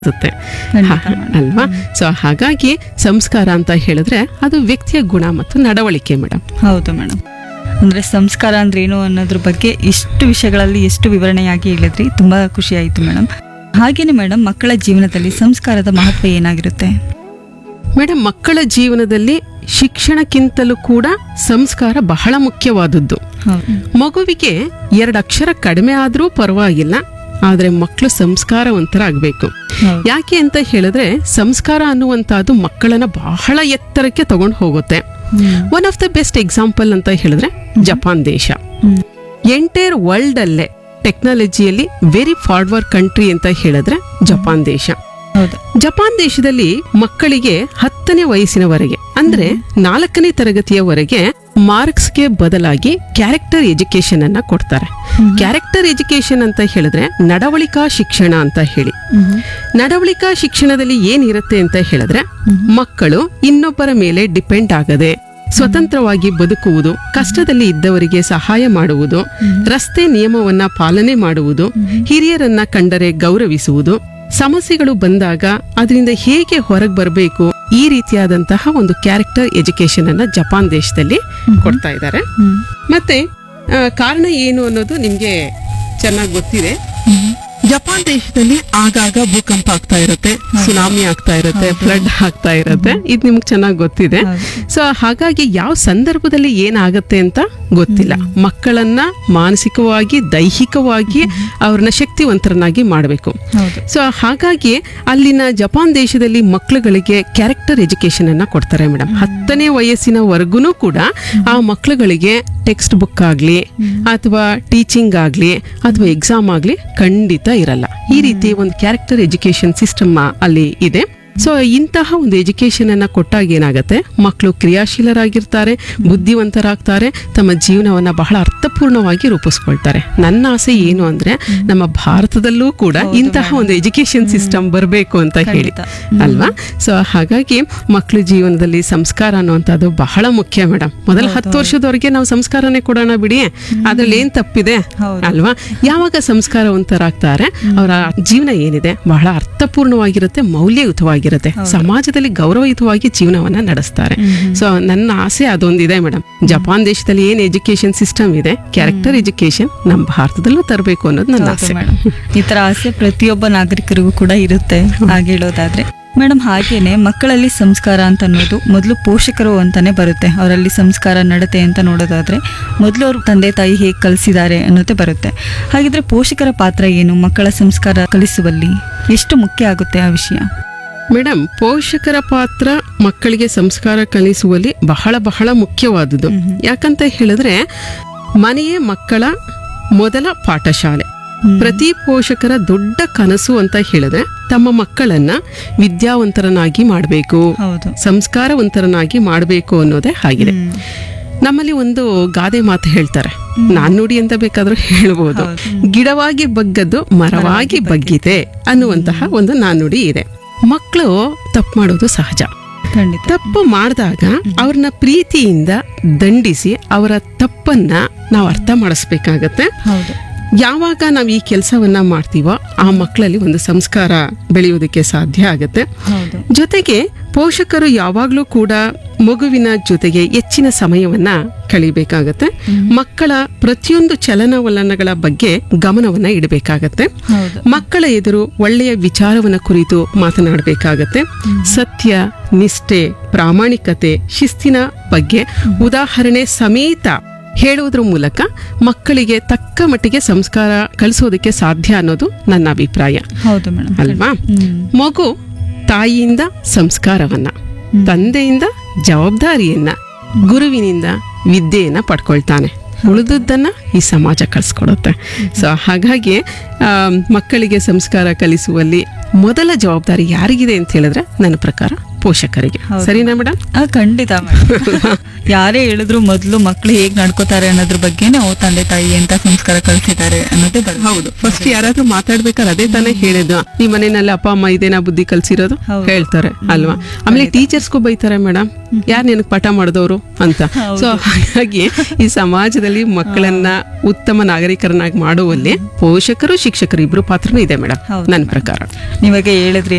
ಅನ್ಸುತ್ತೆ ಖಂಡಿತ ಹಾ, ಅಲ್ವಾ ಸೊ ಹಾಗಾಗಿ ಸಂಸ್ಕಾರ ಅಂತ ಹೇಳಿದ್ರೆ ಅದು ವ್ಯಕ್ತಿಯ ಗುಣ ಮತ್ತು ನಡವಳಿಕೆ ಮೇಡಮ್ ಹೌದು ಮೇಡಮ್ ಅಂದ್ರೆ ಸಂಸ್ಕಾರ ಅಂದ್ರೆ ಏನು ಅನ್ನೋದ್ರ ಬಗ್ಗೆ ಇಷ್ಟು ವಿಷಯಗಳಲ್ಲಿ ಎಷ್ಟು ವಿವರಣೆಯಾಗಿ ಹೇಳಿದ್ರಿ ತುಂಬಾ ಖುಷಿ ಆಯಿತು ಮೇಡಮ್ ಹಾಗೇನೆ ಮೇಡಮ್ ಮಕ್ಕಳ ಜೀವನದಲ್ಲಿ ಸಂಸ್ಕಾರದ ಮಹತ್ವ ಏನಾಗಿರುತ್ತೆ ಮೇಡಮ್ ಮಕ್ಕಳ ಜೀವನದಲ್ಲಿ ಶಿಕ್ಷಣಕ್ಕಿಂತಲೂ ಕೂಡ ಸಂಸ್ಕಾರ ಬಹಳ ಮುಖ್ಯವಾದದ್ದು ಹೌದು ಮಗುವಿಗೆ ಎರಡು ಅಕ್ಷರ ಕಡಿಮೆ ಆದರೂ ಪರವಾಗಿಲ್ಲ ಆದರೆ ಮಕ್ಕಳು ಸಂಸ್ಕಾರವಂತರಾಗಬೇಕು ಹೌದು ಯಾಕೆ ಅಂತ ಹೇಳಿದ್ರೆ ಸಂಸ್ಕಾರ ಅನ್ನುವಂಥದ್ದು ಮಕ್ಕಳನ್ನ ಬಹಳ ಎತ್ತರಕ್ಕೆ ತಗೊಂಡು ಹೋಗುತ್ತೆ one of the best example ಅಂತ ಹೇಳಿದ್ರೆ ಜಪಾನ್ ದೇಶ ಹ್ಮ್. ಎಂಟೈರ್ ವರ್ಲ್ಡ್ ಅಲ್ಲೇ ಟೆಕ್ನಾಲಜಿಯಲ್ಲಿ ವೆರಿ ಫಾರ್ವರ್ಡ್ ಕಂಟ್ರಿ ಅಂತ ಹೇಳಿದ್ರೆ ಜಪಾನ್ ದೇಶ ಹೌದು ಜಪಾನ್ ದೇಶದಲ್ಲಿ ಮಕ್ಕಳಿಗೆ ಹತ್ತನೇ ವಯಸ್ಸಿನವರೆಗೆ ಅಂದ್ರೆ ನಾಲ್ಕನೇ ತರಗತಿಯವರೆಗೆ ಮಾರ್ಕ್ಸ್ಗೆ ಬದಲಾಗಿ ಕ್ಯಾರೆಕ್ಟರ್ ಎಜುಕೇಶನ್ ಅನ್ನ ಕೊಡ್ತಾರೆ ಕ್ಯಾರೆಕ್ಟರ್ ಎಜುಕೇಶನ್ ಅಂತ ಹೇಳಿದ್ರೆ ನಡವಳಿಕಾ ಶಿಕ್ಷಣ ಅಂತ ಹೇಳಿ ಹ್ಮ್. ನಡವಳಿಕಾ ಶಿಕ್ಷಣದಲ್ಲಿ ಏನಿರುತ್ತೆ ಅಂತ ಹೇಳಿದ್ರೆ ಮಕ್ಕಳು ಇನ್ನೊಬ್ಬರ ಮೇಲೆ ಡಿಪೆಂಡ್ ಆಗದೆ ಸ್ವತಂತ್ರವಾಗಿ ಬದುಕುವುದು ಕಷ್ಟದಲ್ಲಿ ಇದ್ದವರಿಗೆ ಸಹಾಯ ಮಾಡುವುದು ರಸ್ತೆ ನಿಯಮವನ್ನ ಪಾಲನೆ ಮಾಡುವುದು ಹಿರಿಯರನ್ನ ಕಂಡರೆ ಗೌರವಿಸುವುದು ಸಮಸ್ಯೆಗಳು ಬಂದಾಗ ಅದರಿಂದ ಹೇಗೆ ಹೊರಗೆ ಬರಬೇಕು ಈ ರೀತಿಯಾದಂತಹ ಒಂದು ಕ್ಯಾರೆಕ್ಟರ್ ಎಜುಕೇಶನ್ ಅನ್ನ ಜಪಾನ್ ದೇಶದಲ್ಲಿ ಕೊಡ್ತಾ ಇದ್ದಾರೆ ಹ್ಮ್. ಮತ್ತೆ ಆ, ಕಾರಣ ಏನು ಅನ್ನೋದು ನಿಮ್ಗೆ ಚೆನ್ನಾಗಿ ಗೊತ್ತಿದೆ ಜಪಾನ್ ದೇಶದಲ್ಲಿ ಆಗಾಗ ಭೂಕಂಪ ಆಗ್ತಾ ಇರುತ್ತೆ ಸುನಾಮಿ ಆಗ್ತಾ ಇರುತ್ತೆ ಫ್ಲಡ್ ಆಗ್ತಾ ಇರುತ್ತೆ ಇದು ನಿಮ್ಗೆ ಚೆನ್ನಾಗಿ ಗೊತ್ತಿದೆ ಹೌದು. ಸೊ ಹಾಗಾಗಿ ಯಾವ ಸಂದರ್ಭದಲ್ಲಿ ಏನಾಗತ್ತೆ ಅಂತ ಗೊತ್ತಿಲ್ಲ ಮಕ್ಕಳನ್ನ ಮಾನಸಿಕವಾಗಿ ದೈಹಿಕವಾಗಿ ಅವ್ರನ್ನ ಶಕ್ತಿವಂತರನ್ನಾಗಿ ಮಾಡಬೇಕು ಹೌದು ಸೊ ಹಾಗಾಗಿ ಅಲ್ಲಿನ ಜಪಾನ್ ದೇಶದಲ್ಲಿ ಮಕ್ಕಳುಗಳಿಗೆ ಕ್ಯಾರೆಕ್ಟರ್ ಎಜುಕೇಶನ್ ಅನ್ನ ಕೊಡ್ತಾರೆ ಮೇಡಮ್ ಹತ್ತನೇ ವಯಸ್ಸಿನವರೆಗೂ ಕೂಡ ಆ ಮಕ್ಕಳುಗಳಿಗೆ ಟೆಕ್ಸ್ಟ್ ಬುಕ್ ಆಗ್ಲಿ ಅಥವಾ ಟೀಚಿಂಗ್ ಆಗ್ಲಿ ಅಥವಾ ಎಕ್ಸಾಮ್ ಆಗ್ಲಿ ಖಂಡಿತ ಇರಲ್ಲ ಈ ರೀತಿ ಒಂದು ಕ್ಯಾರೆಕ್ಟರ್ ಎಜುಕೇಶನ್ ಸಿಸ್ಟಮ್ ಅಲ್ಲಿ ಇದೆ ಸೊ ಇಂತಹ ಒಂದು ಎಜುಕೇಶನ್ ಅನ್ನ ಕೊಟ್ಟಾಗ ಏನಾಗುತ್ತೆ ಮಕ್ಕಳು ಕ್ರಿಯಾಶೀಲರಾಗಿರ್ತಾರೆ ಬುದ್ಧಿವಂತರಾಗ್ತಾರೆ ತಮ್ಮ ಜೀವನವನ್ನ ಬಹಳ ಅರ್ಥಪೂರ್ಣವಾಗಿ ರೂಪಿಸ್ಕೊಳ್ತಾರೆ ನನ್ನ ಆಸೆ ಏನು ಅಂದ್ರೆ ನಮ್ಮ ಭಾರತದಲ್ಲೂ ಕೂಡ ಇಂತಹ ಒಂದು ಎಜುಕೇಶನ್ ಸಿಸ್ಟಮ್ ಬರಬೇಕು ಅಂತ ಹೇಳಿ ಖಂಡಿತ. ಅಲ್ವಾ ಸೊ ಹಾಗಾಗಿ ಮಕ್ಕಳ ಜೀವನದಲ್ಲಿ ಸಂಸ್ಕಾರ ಅನ್ನುವಂಥದ್ದು ಬಹಳ ಮುಖ್ಯ ಮೇಡಮ್ ಮೊದಲ ಹತ್ತು ವರ್ಷದವರೆಗೆ ನಾವು ಸಂಸ್ಕಾರನೇ ಕೊಡೋಣ ಬಿಡಿ ಅದ್ರಲ್ಲಿ ಏನ್ ತಪ್ಪಿದೆ ಹೌದು. ಅಲ್ವಾ ಯಾವಾಗ ಸಂಸ್ಕಾರವಂತರಾಗ್ತಾರೆ ಅವರ ಜೀವನ ಏನಿದೆ ಬಹಳ ಅರ್ಥಪೂರ್ಣವಾಗಿರುತ್ತೆ ಮೌಲ್ಯಯುತವಾಗಿರುತ್ತೆ ಸಮಾಜದಲ್ಲಿ ಗೌರವಯುತವಾಗಿ ಜೀವನವನ್ನ ನಡೆಸ್ತಾರೆ ಸೊ ನನ್ನ ಆಸೆ ಅದೊಂದಿದೆ ಮೇಡಮ್ ಜಪಾನ್ ದೇಶದಲ್ಲಿ ಏನ್ ಎಜುಕೇಶನ್ ಸಿಸ್ಟಮ್ ಇದೆ ಕ್ಯಾರೆಕ್ಟರ್ ಎಜುಕೇಶನ್ ನಮ್ಮ ಭಾರತದಲ್ಲೂ ತರಬೇಕು ಅನ್ನೋದು ನನ್ನ ಹೌದು ಆಸೆ ಮೇಡಮ್ ಈ ತರ ಆಸೆ ಪ್ರತಿಯೊಬ್ಬ ನಾಗರಿಕರಿಗೂ ಕೂಡ ಇರುತ್ತೆ ಹಾಗೆ ಹೇಳೋದಾದ್ರೆ ಮೇಡಮ್ ಹಾಗೇನೆ ಮಕ್ಕಳಲ್ಲಿ ಸಂಸ್ಕಾರ ಅಂತ ಅನ್ನೋದು ಮೊದಲು ಪೋಷಕರು ಅಂತಾನೆ ಬರುತ್ತೆ ಅವರಲ್ಲಿ ಸಂಸ್ಕಾರ ನಡತೆ ಅಂತ ನೋಡೋದಾದ್ರೆ ಮೊದಲು ಅವ್ರ ತಂದೆ ತಾಯಿ ಹೇಗೆ ಕಲಿಸಿದ್ದಾರೆ ಅನ್ನೋದೇ ಬರುತ್ತೆ ಹಾಗಿದ್ರೆ ಪೋಷಕರ ಪಾತ್ರ ಏನು ಮಕ್ಕಳ ಸಂಸ್ಕಾರ ಕಲಿಸುವಲ್ಲಿ ಎಷ್ಟು ಮುಖ್ಯ ಆಗುತ್ತೆ ಆ ವಿಷಯ ಮೇಡಮ್ ಪೋಷಕರ ಪಾತ್ರ ಮಕ್ಕಳಿಗೆ ಸಂಸ್ಕಾರ ಕಲಿಸುವಲ್ಲಿ ಬಹಳ ಬಹಳ ಮುಖ್ಯವಾದುದು ಯಾಕಂತ ಹೇಳಿದ್ರೆ ಮನೆಯೇ ಮಕ್ಕಳ ಮೊದಲ ಪಾಠಶಾಲೆ ಪ್ರತಿ ಪೋಷಕರ ದೊಡ್ಡ ಕನಸು ಅಂತ ಹೇಳಿದ್ರೆ ತಮ್ಮ ಮಕ್ಕಳನ್ನ ವಿದ್ಯಾವಂತರನ್ನಾಗಿ ಮಾಡಬೇಕು ಹೌದು ಸಂಸ್ಕಾರವಂತರನ್ನಾಗಿ ಮಾಡಬೇಕು ಅನ್ನೋದೇ ಆಗಿದೆ ಹ್ಮ್. ನಮ್ಮಲ್ಲಿ ಒಂದು ಗಾದೆ ಮಾತು ಹೇಳ್ತಾರೆ ನಾನ್ ನುಡಿ ಅಂತ ಬೇಕಾದ್ರೂ ಹೇಳ್ಬೋದು ಹೌದು. ಗಿಡವಾಗಿ ಬಗ್ಗದ್ದು ಮರವಾಗಿ ಬಗ್ಗಿದೆ ಅನ್ನುವಂತಹ ಒಂದು ನಾನುಡಿ ಇದೆ ಮಕ್ಕಳು ತಪ್ಪು ಮಾಡೋದು ಸಹಜ ಖಂಡಿತ ತಪ್ಪು ಮಾಡಿದಾಗ ಅವ್ರನ್ನ ಪ್ರೀತಿಯಿಂದ ದಂಡಿಸಿ ಅವರ ತಪ್ಪನ್ನ ನಾವು ಅರ್ಥ ಮಾಡಿಸ್ಬೇಕಾಗತ್ತೆ ಹೌದು ಯಾವಾಗ ನಾವು ಈ ಕೆಲಸವನ್ನ ಮಾಡ್ತೀವೋ ಆ ಮಕ್ಕಳಲ್ಲಿ ಒಂದು ಸಂಸ್ಕಾರ ಬೆಳೆಯೋದಕ್ಕೆ ಸಾಧ್ಯ ಆಗುತ್ತೆ ಹೌದು ಜೊತೆಗೆ ಪೋಷಕರು ಯಾವಾಗಲೂ ಕೂಡ ಮಗುವಿನ ಜೊತೆಗೆ ಹೆಚ್ಚಿನ ಸಮಯವನ್ನ ಕಳಿಬೇಕಾಗತ್ತೆ ಮಕ್ಕಳ ಪ್ರತಿಯೊಂದು ಚಲನವಲನಗಳ ಬಗ್ಗೆ ಗಮನವನ್ನ ಇಡಬೇಕಾಗತ್ತೆ ಹೌದು ಮಕ್ಕಳ ಎದುರು ಒಳ್ಳೆಯ ವಿಚಾರವನ್ನ ಕುರಿತು ಮಾತನಾಡಬೇಕಾಗತ್ತೆ ಸತ್ಯ ನಿಷ್ಠೆ ಪ್ರಾಮಾಣಿಕತೆ ಶಿಸ್ತಿನ ಬಗ್ಗೆ ಉದಾಹರಣೆ ಸಮೇತ ಹೇಳುವುದ್ರ ಮೂಲಕ ಮಕ್ಕಳಿಗೆ ತಕ್ಕ ಮಟ್ಟಿಗೆ ಸಂಸ್ಕಾರ ಕಲಿಸೋದಕ್ಕೆ ಸಾಧ್ಯ ಅನ್ನೋದು ನನ್ನ ಅಭಿಪ್ರಾಯ ಹೌದು ಮೇಡಮ್ ಅಲ್ವಾ ಹ್ಮ್ ಮಗು ತಾಯಿಯಿಂದ ಸಂಸ್ಕಾರವನ್ನ ತಂದೆಯಿಂದ ಜವಾಬ್ದಾರಿಯನ್ನ ಗುರುವಿನಿಂದ ವಿದ್ಯೆಯನ್ನ ಪಡ್ಕೊಳ್ತಾನೆ ಉಳಿದದ್ದನ್ನ ಈ ಸಮಾಜ ಕಲಿಸ್ಕೊಡುತ್ತೆ ಸೊ ಹಾಗಾಗಿ ಆ, ಮಕ್ಕಳಿಗೆ ಸಂಸ್ಕಾರ ಕಲಿಸುವಲ್ಲಿ ಮೊದಲ ಜವಾಬ್ದಾರಿ ಯಾರಿಗಿದೆ ಅಂತ ಹೇಳಿದ್ರೆ ನನ್ನ ಪ್ರಕಾರ ಪೋಷಕರಿಗೆ ಹೌದು. ಸರಿನಾ ಮೇಡಮ್ ಆ, ಖಂಡಿತ ಮೇಡಮ್ ಯಾರೇ ಹೇಳಿದ್ರು ಮೊದಲು ಮಕ್ಕಳು ಹೇಗ್ ನಡ್ಕೋತಾರೆ ಅನ್ನೋದ್ರ ಬಗ್ಗೆನೇ ಓ ತಂದೆ ತಾಯಿ ಅಂತ ಸಂಸ್ಕಾರ ಕಲಿಸಿದ್ದಾರೆ ಅನ್ನೋದೇ ಬರುತ್ತೆ ಹೌದು ಫಸ್ಟ್ ಯಾರಾದ್ರೂ ಮಾತಾಡ್ಬೇಕಾದ್ರೆ ಅದೇ ತಾನೇ ಹೇಳಿದ್ದು ನಿಮ್ ಮನೆಯಲ್ಲಿ ಅಪ್ಪ ಅಮ್ಮ ಇದೇನಾ ಬುದ್ಧಿ ಕಲ್ಸಿರೋದು ಹೌದು. ಹೇಳ್ತಾರೆ ಅಲ್ವಾ ಆಮೇಲೆ ಟೀಚರ್ಸ್ಗೂ ಬೈತಾರೆ ಮೇಡಮ್ ಯಾರು ನಿನಗೆ ಪಾಠ ಮಾಡಿದವರು ಅಂತ ಸೊ ಹಾಗಾಗಿ ಈ ಸಮಾಜದಲ್ಲಿ ಮಕ್ಕಳನ್ನ ಉತ್ತಮ ನಾಗರಿಕರನ್ನಾಗಿ ಮಾಡುವಲ್ಲಿ ಪೋಷಕರು ಶಿಕ್ಷಕರು ಇಬ್ರು ಪಾತ್ರನೂ ಇದೆ ಮೇಡಮ್ ಹೌದು. ನನ್ನ ಪ್ರಕಾರ ನೀವಾಗ ಹೇಳಿದ್ರಿ